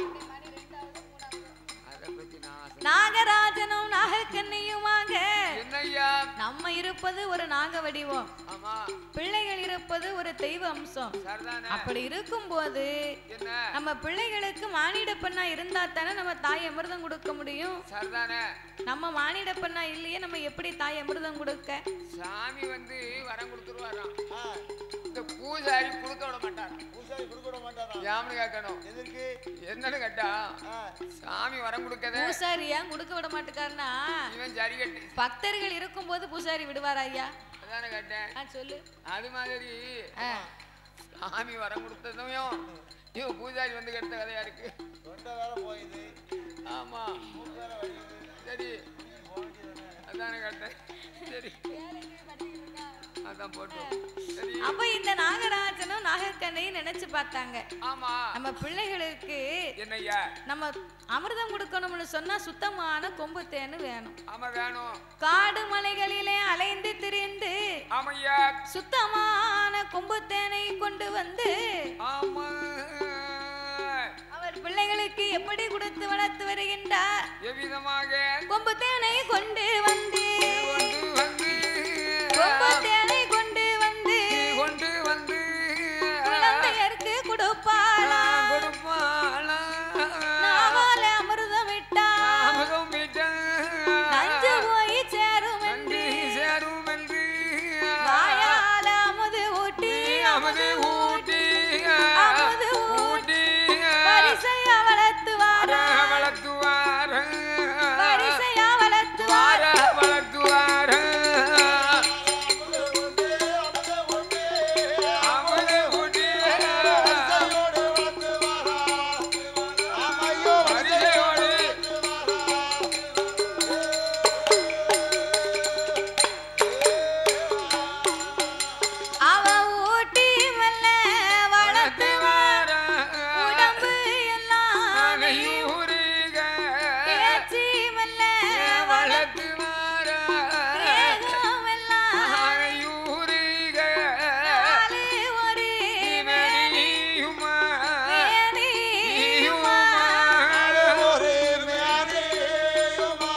அதை பத்தி நான் சொல்ல- நாகராஜனும் நாகக்கண்ணியுமாக என்னய்யா நம்ம இருப்பது ஒரு நாக வடிவம் ஆமா பிள்ளைகள் இருப்பது ஒரு தெய்வ அம்சம் சரிதானே அப்படி இருக்கும்போது என்ன நம்ம பிள்ளைகளுக்கு மானிட பெண்ணா இருந்தா தானே நம்ம தாய் அமிர்தம் கொடுக்க முடியும் சரிதானே நம்ம மானிட பெண்ணா இல்லையே நம்ம எப்படி தாய் அமிர்தம் கொடுக்க சாமி வந்து வரம் கொடுத்துருவாராம் ஆ, இந்த பூசாரி கொடுக்க விட மாட்டாராம் பூசாரி கொடுக்க விட மாட்டாராம் யாமனு கேட்கணும் எதற்கு என்னன்னு கேட்டா ஆ, சாமி வரம் கொடுக்கதே பூசாரி ஏன் கொடுக்க விட மாட்டுக்காருன்னா இவன் சரி கட்டு பக்தர்கள் இருக்கும்போது பூசாரி விடுவாரா ஐயா அதானே கேட்டேன் ஆ சொல்லு அது மாதிரி ஆ, சாமி வரம் கொடுத்ததையும் இவன் பூஜாரி வந்து கெடுத்த கதையா இருக்கு தொண்டை வேற போயுது ஆமா மூக்கு வேற வலிக்குது சரி போக வேண்டியதுதானே. அதானே கேட்டேன் சரி அதான் போட்டோம் சரி அப்ப இந்த நாகராஜனும் நாகக்கண்ணையும் நினைச்சு பார்த்தாங்க ஆமா நம்ம பிள்ளைகளுக்கு என்னய்யா நம்ம அமிர்தம் கொடுக்கணும்னு சொன்னா சுத்தமான கொம்பு தேனு வேணும் ஆமா வேணும் காடு மலைகளிலே அலைந்து திரிந்து ஆமையா சுத்தமான கொம்பு தேனை கொண்டு வந்து ஆமா அவர் பிள்ளைகளுக்கு எப்படி கொடுத்து வளர்த்து வருகின்றார் எவ்விதமாக கொம்பு தேனை கொண்டு வந்து கொண்டு வந்து கொம்பு தேனை கொண்டு வந்து கொண்டு வந்து குழந்தையருக்கு கொடுப்பாளா கொடுப்பாளா நாவால அமிர்தம் விட்டா அமுதம் விட்ட நஞ்சு போய் சேரும் நன்றி என்று சேரும் என்று வாயால அமுது ஊட்டி அமுது ஊட்டி அமுது ஊட்டி வரிசையா வளர்த்துவார வளர்த்துவார வரிசையா வளர்த்துவார வார வளர்த்துவார அமுது ஊட்டி வரிசையோடு வந்து வாரா. ஆமையோ வரிசையோடு அவ ஊட்டி மெல்ல வளர்த்து வளர்த்துவார உடம்பு எல்லாம் அகையூருக பேச்சு மெல்ல வளர்த்து வளர்த்துவார தேகம் எல்லாம் அகையூருக நாலு ஒரு இவனியுமா வேணியுமா. ஒரு மேனியுமா.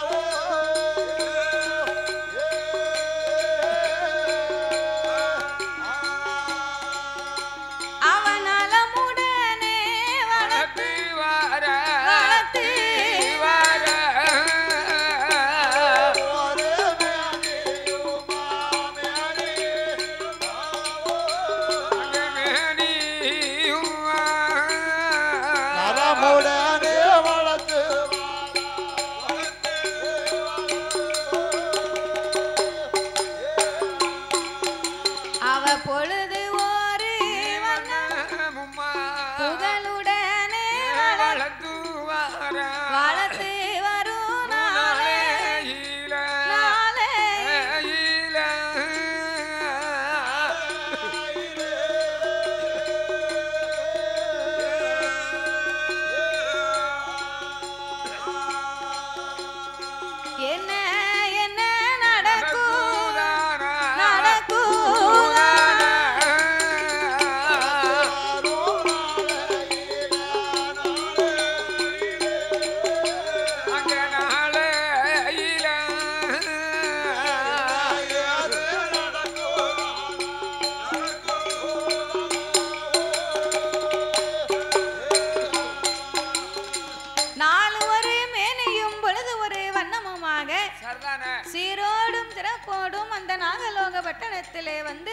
அவன் நலமுடனே வளர்த்து வளர்த்து வார ஒரு மேனியுமா, மேனியுமா. அகமேனியுமா நரமுடனே வளர்த்து அவ பொழுது ஒரு வண்ணமுமா புகழுடனே வளர்த்து வளர்த்து வார வளர்த்து வரும் நாளே நாளே என்ன என்ன நடக்கும் நடக்கும் நாலு ஒரு மேனியும் பொழுது ஒரு வண்ணமுமாக சீரோடும் சிறப்போடும் அந்த நாகலோக பட்டணத்திலே வந்து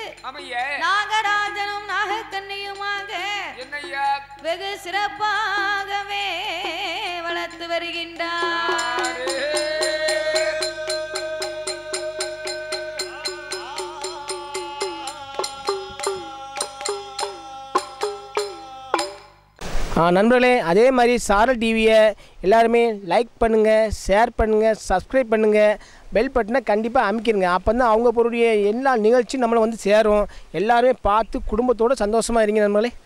நாகராஜனும் நாகக்கண்ணியுமாக என்னையா வெகு சிறப்பாகவே வருகின்றார் ஆ, நண்பர்களே அதே மாதிரி சாரல் டிவியை எல்லாருமே லைக் பண்ணுங்கள் ஷேர் பண்ணுங்கள் சப்ஸ்கிரைப் பண்ணுங்கள் பெல் பட்டனை கண்டிப்பாக அமைக்கிருங்க அப்போ தான் அவங்க பொருடைய எல்லா நிகழ்ச்சியும் நம்மளை வந்து சேரும் எல்லாருமே பார்த்து குடும்பத்தோடு சந்தோஷமாக இருங்க நண்பர்களே